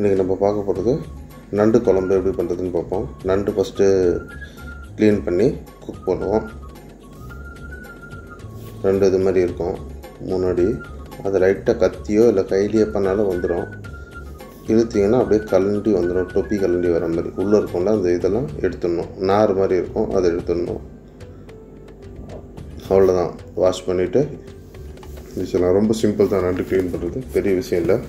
இன்றைக்கி நம்ம பார்க்க போகிறது நண்டு குழம்பு எப்படி பண்ணுறதுன்னு பார்ப்போம் நண்டு ஃபஸ்ட்டு க்ளீன் பண்ணி குக் பண்ணுவோம் ரெண்டு இது மாதிரி இருக்கும் முன்னாடி அது லைட்டாக கத்தியோ இல்லை கையிலேயே பண்ணாலும் வந்துடும் இழுத்தீங்கன்னா அப்படியே கலண்டி வந்துடும் தொப்பி கலண்டி வர மாதிரி உள்ளே இருக்கும்ல அந்த இதெல்லாம் எடுத்துடணும் நார் மாதிரி இருக்கும் அதை எடுத்துடணும் அவ்வளோதான் வாஷ் பண்ணிவிட்டு விஷயம் ரொம்ப சிம்பிள் தான் நண்டு க்ளீன் பண்ணுறது பெரிய விஷயம் இல்லை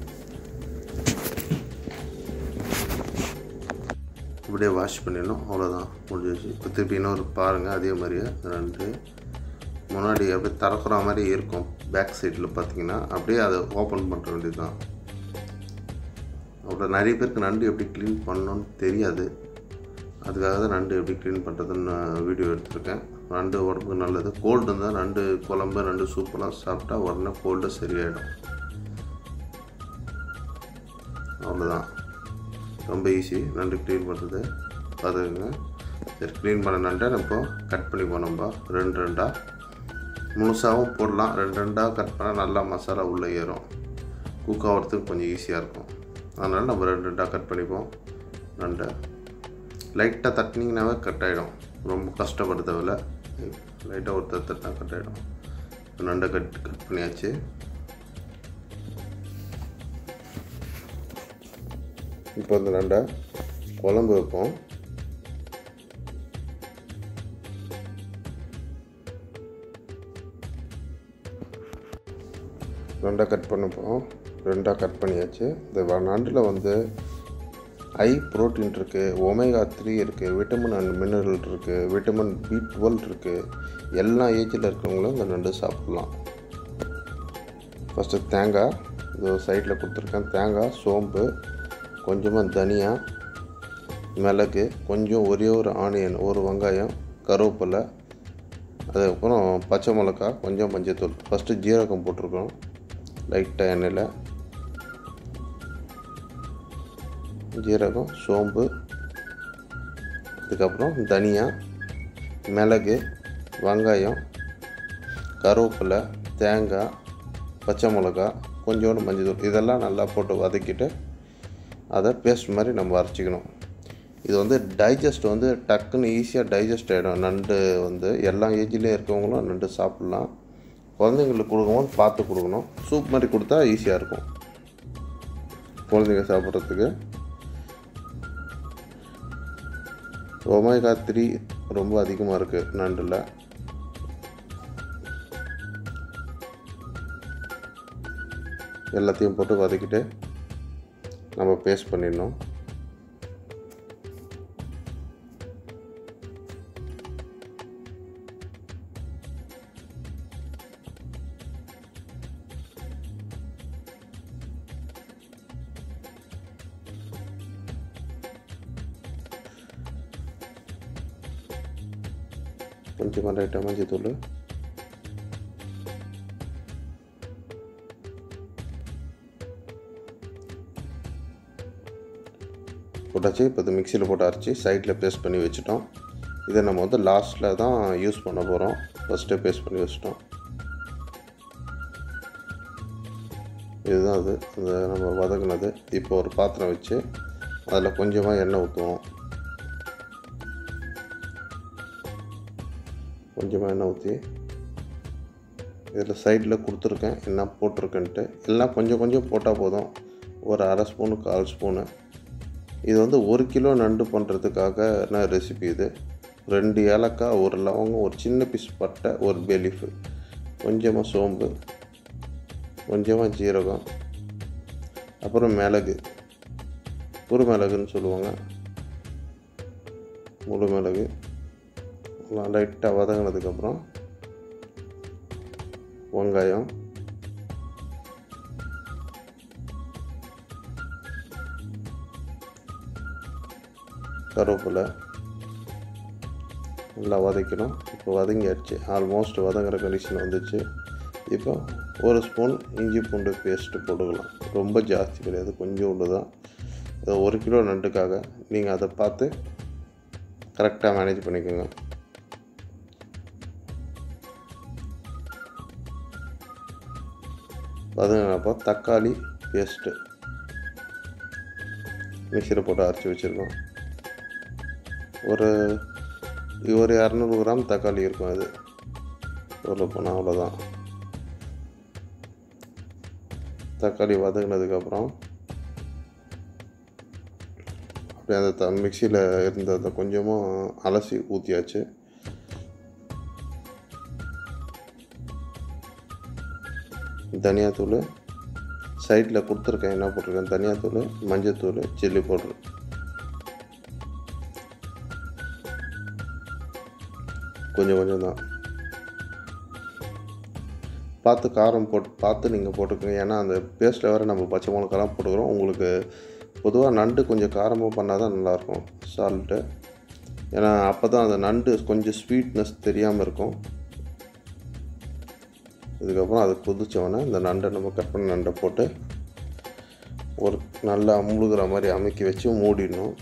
இப்படியே வாஷ் பண்ணிடணும் அவ்வளோதான் முடிஞ்சிச்சு இப்போ திருப்பி இன்னொரு பாருங்கள் அதே மாதிரியே நண்டு முன்னாடி அப்படியே திறக்கிற மாதிரி இருக்கும் பேக் சைடில் பார்த்தீங்கன்னா அப்படியே அதை ஓப்பன் பண்ணுற வேண்டியது தான் அப்புறம் நிறைய பேருக்கு நண்டு எப்படி க்ளீன் பண்ணணும்னு தெரியாது அதுக்காக தான் நண்டு எப்படி க்ளீன் பண்ணுறதுன்னு வீடியோ எடுத்திருக்கேன் நண்டு உடம்புக்கு நல்லது கோல்டு இருந்தால் நண்டு குழம்பு நண்டு சூப்பெல்லாம் சாப்பிட்டா உடனே கோல்டு சரியாயிடும் அவ்வளோதான் ரொம்ப ஈஸி நண்டு க்ளீன் பண்ணுறது பார்த்துக்கோங்க சரி க்ளீன் பண்ண நண்டை நம்ம கட் பண்ணிப்போம் நம்ம ரெண்டு ரெண்டாக முழுசாகவும் போடலாம் ரெண்டு ரெண்டாக கட் பண்ணால் நல்லா மசாலா உள்ளே ஏறும் குக் ஆகிறதுக்கு கொஞ்சம் ஈஸியாக இருக்கும் அதனால் நம்ம ரெண்டு ரெண்டாக கட் பண்ணிப்போம் நண்டை லைட்டாக தட்டினீங்கன்னாவே கட் ஆகிடும் ரொம்ப கஷ்டப்பட தேவையில்ல லைட்டாக ஒரு தட்டினா கட் ஆகிடும் நண்டை கட் கட் பண்ணியாச்சு இப்போ இந்த நண்டை குழம்பு வைப்போம் ரெண்டாக கட் பண்ணப்போம் ரெண்டாக கட் பண்ணியாச்சு இந்த நண்டில் வந்து ஹை ப்ரோட்டீன் இருக்குது ஒமேகா த்ரீ இருக்குது விட்டமின் அண்ட் மினரல் இருக்குது விட்டமின் பி டுவெல் இருக்குது எல்லா ஏஜில் இருக்கிறவங்களும் இந்த நண்டு சாப்பிட்லாம் ஃபஸ்ட்டு தேங்காய் இது சைடில் கொடுத்துருக்கேன் தேங்காய் சோம்பு கொஞ்சமாக தனியா மிளகு கொஞ்சம் ஒரே ஒரு ஆனியன் ஒரு வெங்காயம் கருவேப்பிலை அதுக்கப்புறம் பச்சை மிளகா கொஞ்சம் மஞ்சத்தூள் ஃபஸ்ட்டு ஜீரகம் போட்டிருக்கோம் லைட்டாக எண்ணெயில் ஜீரகம் சோம்பு அதுக்கப்புறம் தனியா மிளகு வெங்காயம் கருவேப்பிலை தேங்காய் பச்சை மிளகா கொஞ்சோண்டு மஞ்சள் இதெல்லாம் நல்லா போட்டு வதக்கிட்டு அதை பேஸ்ட் மாதிரி நம்ம அரைச்சிக்கணும் இது வந்து டைஜஸ்ட் வந்து டக்குன்னு ஈஸியாக டைஜஸ்ட் ஆகிடும் நண்டு வந்து எல்லா ஏஜ்லேயும் இருக்கவங்களும் நண்டு சாப்பிட்லாம் குழந்தைங்களுக்கு கொடுக்கும்போது பார்த்து கொடுக்கணும் சூப் மாதிரி கொடுத்தா ஈஸியாக இருக்கும் குழந்தைங்க சாப்பிட்றதுக்கு ஒமேகா த்ரீ ரொம்ப அதிகமாக இருக்குது நண்டில் எல்லாத்தையும் போட்டு வதக்கிட்டு நம்ம பேஸ்ட் பண்ணிடணும் கொஞ்சமாக லைட்டாக மஞ்சத்தூள் போட்டாச்சு இப்போ இது மிக்சியில் போட்டு அரைச்சி சைடில் பேஸ்ட் பண்ணி வச்சுட்டோம் இதை நம்ம வந்து லாஸ்ட்டில் தான் யூஸ் பண்ண போகிறோம் ஃபஸ்ட்டே பேஸ்ட் பண்ணி வச்சுட்டோம் இதுதான் அது அந்த நம்ம வதக்குனது இப்போ ஒரு பாத்திரம் வச்சு அதில் கொஞ்சமாக எண்ணெய் ஊற்றுவோம் கொஞ்சமாக எண்ணெய் ஊற்றி இதில் சைடில் கொடுத்துருக்கேன் என்ன போட்டிருக்கேன்ட்டு எல்லாம் கொஞ்சம் கொஞ்சம் போட்டால் போதும் ஒரு அரை ஸ்பூனு கால் ஸ்பூனு இது வந்து ஒரு கிலோ நண்டு பண்ணுறதுக்காக நான் ரெசிபி இது ரெண்டு ஏலக்காய் ஒரு லவங்கம் ஒரு சின்ன பீஸ் பட்டை ஒரு பெலிஃபு கொஞ்சமாக சோம்பு கொஞ்சமாக ஜீரகம் அப்புறம் மிளகு குறு மிளகுன்னு சொல்லுவாங்க முழு மிளகு எல்லாம் லைட்டாக வதங்கினதுக்கப்புறம் வெங்காயம் கருவேப்பிலை நல்லா வதக்கணும் இப்போ வதங்கியாச்சு ஆல்மோஸ்ட் வதங்குற கண்டிஷன் வந்துச்சு இப்போ ஒரு ஸ்பூன் இஞ்சி பூண்டு பேஸ்ட்டு போட்டுக்கலாம் ரொம்ப ஜாஸ்தி கிடையாது கொஞ்சோண்டு தான் ஒரு கிலோ நண்டுக்காக நீங்கள் அதை பார்த்து கரெக்டாக மேனேஜ் பண்ணிக்கோங்க வதங்கினப்போ தக்காளி பேஸ்ட்டு மிக்சியில் போட்டு அரைச்சி வச்சுருக்கோம் ஒரு ஒரு இரநூறு கிராம் தக்காளி இருக்கும் அது சொல்ல போனால் அவ்வளோதான் தக்காளி வதங்கினதுக்கப்புறம் அப்படியே அந்த த மிக்சியில் இருந்த அந்த கொஞ்சமும் அலசி ஊற்றியாச்சு தனியாத்தூள் சைடில் கொடுத்துருக்கேன் என்ன போட்டிருக்கேன் தனியாத்தூள் மஞ்சத்தூள் சில்லி பவுட்ரு கொஞ்சம் கொஞ்சம் தான் பார்த்து காரம் போட்டு பார்த்து நீங்கள் போட்டுக்கோங்க ஏன்னா அந்த பேஸ்ட்டில் வேறு நம்ம பச்சை மிளகாலாம் போட்டுக்கிறோம் உங்களுக்கு பொதுவாக நண்டு கொஞ்சம் காரமாக பண்ணால் தான் நல்லாயிருக்கும் சால்ட்டு ஏன்னா அப்போ தான் அந்த நண்டு கொஞ்சம் ஸ்வீட்னஸ் தெரியாமல் இருக்கும் இதுக்கப்புறம் அது கொதிச்சவொடனே இந்த நண்டை நம்ம கட் பண்ண நண்டை போட்டு ஒரு நல்லா முழுகிற மாதிரி அமைக்கி வச்சு மூடிடணும்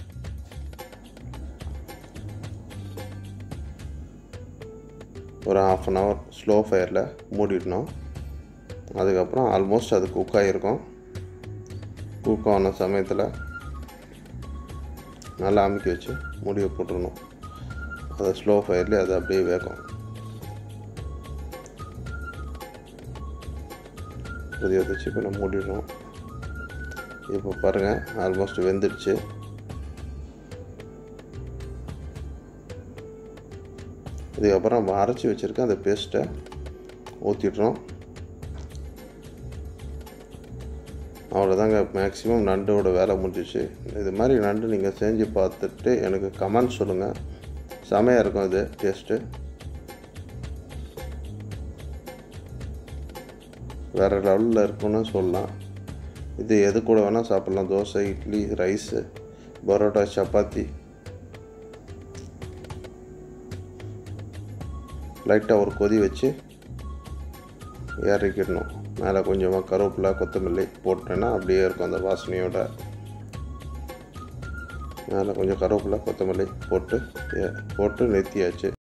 ஒரு ஆஃப் அன் ஹவர் ஸ்லோ ஃபயரில் மூடிடணும் அதுக்கப்புறம் ஆல்மோஸ்ட் அது குக் ஆகிருக்கும் குக் ஆன சமயத்தில் நல்லா அமுக்கி வச்சு முடிவை போட்டுடணும் அதை ஸ்லோ ஃபயர்லேயே அது அப்படியே வேகும் கொதிய வச்சு இப்போ நம்ம மூடிடுறோம் இப்போ பாருங்கள் ஆல்மோஸ்ட் வெந்துடுச்சு இதுக்கப்புறம் நம்ம அரைச்சி வச்சுருக்க அந்த பேஸ்ட்டை ஊற்றிடுறோம் அவ்வளோதாங்க மேக்ஸிமம் நண்டோட வேலை முடிஞ்சிச்சு இது மாதிரி நண்டு நீங்கள் செஞ்சு பார்த்துட்டு எனக்கு கமெண்ட் சொல்லுங்கள் செமையாக இருக்கும் இது டேஸ்ட்டு வேறு லெவலில் இருக்குன்னு சொல்லலாம் இது எது கூட வேணால் சாப்பிட்லாம் தோசை இட்லி ரைஸு பரோட்டா சப்பாத்தி லைட்டாக ஒரு கொதி வச்சு இறக்கிடணும் மேலே கொஞ்சமாக கருவேப்பிலை கொத்தமல்லி போட்டேன்னா அப்படியே இருக்கும் அந்த வாசனையோட மேலே கொஞ்சம் கருவேப்பிலை கொத்தமல்லி போட்டு போட்டு நிறுத்தியாச்சு